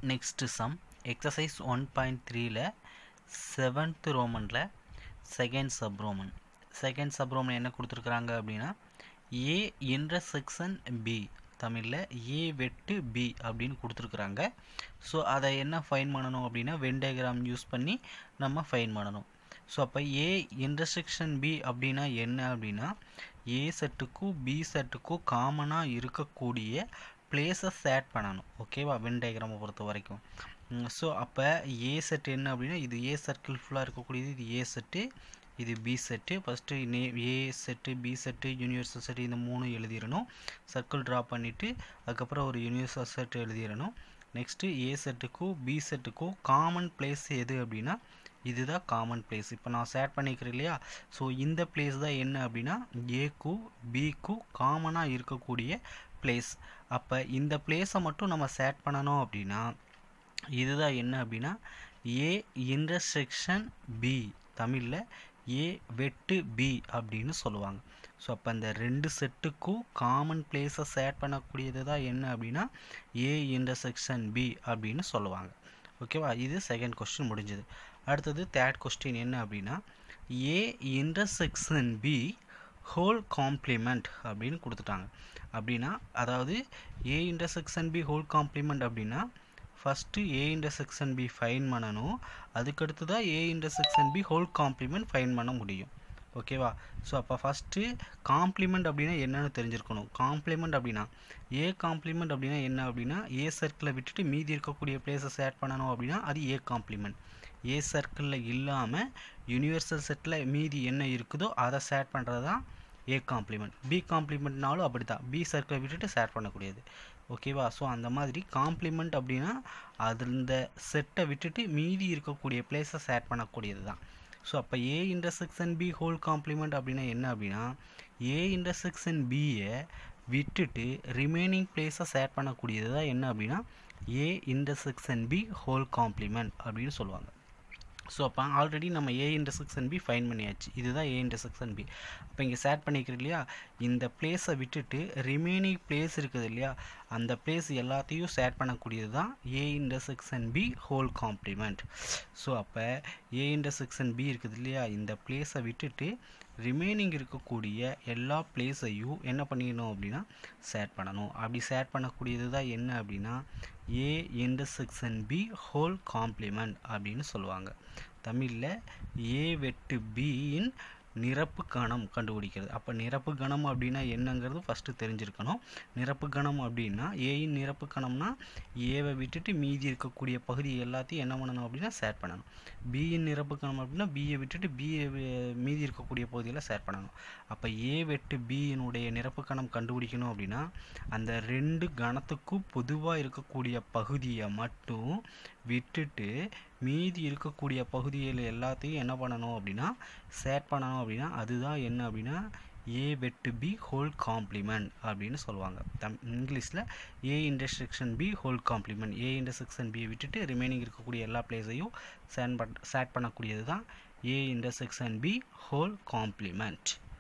next some exercise one point த்ரீல seventh ரோமனில் second sub roman second sub roman என்ன கொடுத்துருக்குறாங்க அப்படின்னா ஏ இன்டர்செக்ஷன் பி தமிழில் ஏ வெட்டு பி அப்படின்னு கொடுத்துருக்குறாங்க ஸோ அதை என்ன ஃபைன் பண்ணணும் அப்படின்னா வெண்டேகிராம் யூஸ் பண்ணி நம்ம ஃபைன் பண்ணணும் ஸோ அப்போ ஏ இன்டர்செக்ஷன் பி அப்படின்னா என்ன அப்படின்னா ஏ செட்டுக்கும் பி செட்டுக்கும் காமனாக இருக்கக்கூடிய பிளேசஸ் ஆட் பண்ணணும் ஓகேவா வென் டயக்ராமை பொறுத்த வரைக்கும் ஸோ அப்போ ஏ செட் என்ன அப்படின்னா இது ஏ சர்க்கிள் ஃபுல்லாக இருக்கக்கூடியது இது ஏ செட்டு இது பி செட்டு ஃபஸ்ட்டு நே A set B set universal set இந்த மூணு எழுதிடணும் சர்க்கிள் ட்ரா பண்ணிவிட்டு அதுக்கப்புறம் ஒரு யூனிவர்சல் செட் எழுதிடணும் நெக்ஸ்ட்டு ஏ செட்டுக்கும் பி செட்டுக்கும் காமன் பிளேஸ் எது அப்படின்னா இதுதான் காமன் பிளேஸ் இப்போ நான் சேட் பண்ணிக்கிறேன் இல்லையா ஸோ இந்த பிளேஸ் தான் என்ன அப்படின்னா ஏக்கும் பிக்கும் காமனாக இருக்கக்கூடிய பிளேஸ் அப்போ இந்த பிளேஸை மட்டும் நம்ம சேட் பண்ணணும் அப்படின்னா இதுதான் என்ன அப்படின்னா ஏ இன்டர்செக்ஷன் பி தமிழில் ஏ வெட்டு பி அப்படின்னு சொல்லுவாங்க ஸோ அப்போ அந்த ரெண்டு செட்டுக்கும் காமன் பிளேஸை சேட் பண்ணக்கூடியது தான் என்ன அப்படின்னா ஏ இன்டர்செக்ஷன் பி அப்படின்னு சொல்லுவாங்க ஓகேவா இது செகண்ட் கொஸ்டின் முடிஞ்சது அடுத்தது தேர்ட் கொஸ்டின் என்ன அப்படின்னா A intersection B whole complement அப்படின்னு கொடுத்துட்டாங்க அப்படின்னா அதாவது A intersection B whole complement அப்படின்னா first A intersection B find பண்ணணும் அதுக்கடுத்து தான் A intersection B whole complement find பண்ண முடியும் ஓகேவா ஸோ அப்போ ஃபஸ்ட்டு காம்ப்ளிமெண்ட் அப்படின்னா என்னென்னு தெரிஞ்சிருக்கணும் காம்ப்ளிமெண்ட் அப்படின்னா ஏ காம்ப்ளிமெண்ட் அப்படின்னா என்ன அப்படின்னா ஏ சர்க்கிளை விட்டுட்டு மீதி இருக்கக்கூடிய பிளேசஸ் ஆட் பண்ணணும் அப்படின்னா அது ஏ காம்ப்ளிமெண்ட் ஏ சர்க்கிளில் இல்லாமல் யூனிவர்சல் செட்டில் மீதி என்ன இருக்குதோ அதை சேட் பண்ணுறது தான் ஏ காம்ப்ளிமெண்ட் பி காம்ப்ளிமெண்ட்னாலும் அப்படி தான் பி சர்க்கிளை விட்டுட்டு சேட் பண்ணக்கூடியது ஓகேவா ஸோ அந்த மாதிரி காம்ப்ளிமெண்ட் அப்படின்னா அது இந்த செட்டை விட்டுட்டு மீதி இருக்கக்கூடிய பிளேஸை சேட் பண்ணக்கூடியது தான் ஸோ அப்போ A intersection B whole complement அப்படின்னா என்ன அப்படின்னா ஏ இன்டர்செக்ஷன் பியை விட்டுட்டு ரிமைனிங் பிளேஸை சேட் பண்ணக்கூடியது தான் என்ன அப்படின்னா A intersection B whole complement அப்படின்னு சொல்லுவாங்க ஸோ அப்போ ஆல்ரெடி நம்ம ஏ இன்டர்செக்ஷன் பி ஃபைன் பண்ணியாச்சு இதுதான் ஏ இன்டர்செக்ஷன் பி அப்போ இங்கே சேட் பண்ணிக்கிறோம் இல்லையா இந்த பிளேஸை விட்டுட்டு ரிமைனிங் பிளேஸ் இருக்குது இல்லையா அந்த பிளேஸ் எல்லாத்தையும் சேட் பண்ணக்கூடியது தான் A intersection B whole complement so அப்போ ஏ இன்டர்செக்ஷன் பி இருக்குது இல்லையா இந்த பிளேஸை விட்டுட்டு ரிமைனிங் இருக்கக்கூடிய எல்லா பிளேஸையும் என்ன பண்ணிடணும் அப்படின்னா சேட் பண்ணணும் அப்படி சேட் பண்ணக்கூடியது தான் என்ன அப்படின்னா A intersection B whole complement அப்படின்னு சொல்லுவாங்க தமிழில் ஏ வெட்டு பியின் நிரப்பு கணம் கண்டுபிடிக்கிறது அப்போ நிரப்பு கணம் அப்படின்னா என்னங்கிறது ஃபஸ்ட்டு தெரிஞ்சிருக்கணும் நிரப்பு கணம் அப்படின்னா ஏயின் நிரப்பு கணம்னா ஏவை விட்டுட்டு மீதி இருக்கக்கூடிய பகுதி எல்லாத்தையும் என்ன பண்ணணும் அப்படின்னா சேட் பண்ணணும் பியின் நிரப்பு கணம் அப்படின்னா பியை விட்டுட்டு பிஏ மீதி இருக்கக்கூடிய பகுதியில் சேட் பண்ணணும் அப்போ ஏ வெட்டு பியினுடைய நிரப்பு கணம் கண்டுபிடிக்கணும் அப்படின்னா அந்த ரெண்டு கணத்துக்கும் பொதுவாக இருக்கக்கூடிய பகுதியை மட்டும் விட்டுட்டு மீதி இருக்கக்கூடிய பகுதியில் எல்லாத்தையும் என்ன பண்ணணும் அப்படின்னா சேட் பண்ணணும் அப்படின்னா அதுதான் என்ன அப்படின்னா ஏ வெட்டு பி ஹோல் காம்ப்ளிமெண்ட் அப்படின்னு சொல்லுவாங்க தம் இங்கிலீஷில் A intersection B whole complement A intersection பியை விட்டுட்டு ரிமைனிங் இருக்கக்கூடிய எல்லா பிளேஸையும் சேட் பண் சேட் பண்ணக்கூடியது தான் A intersection B whole complement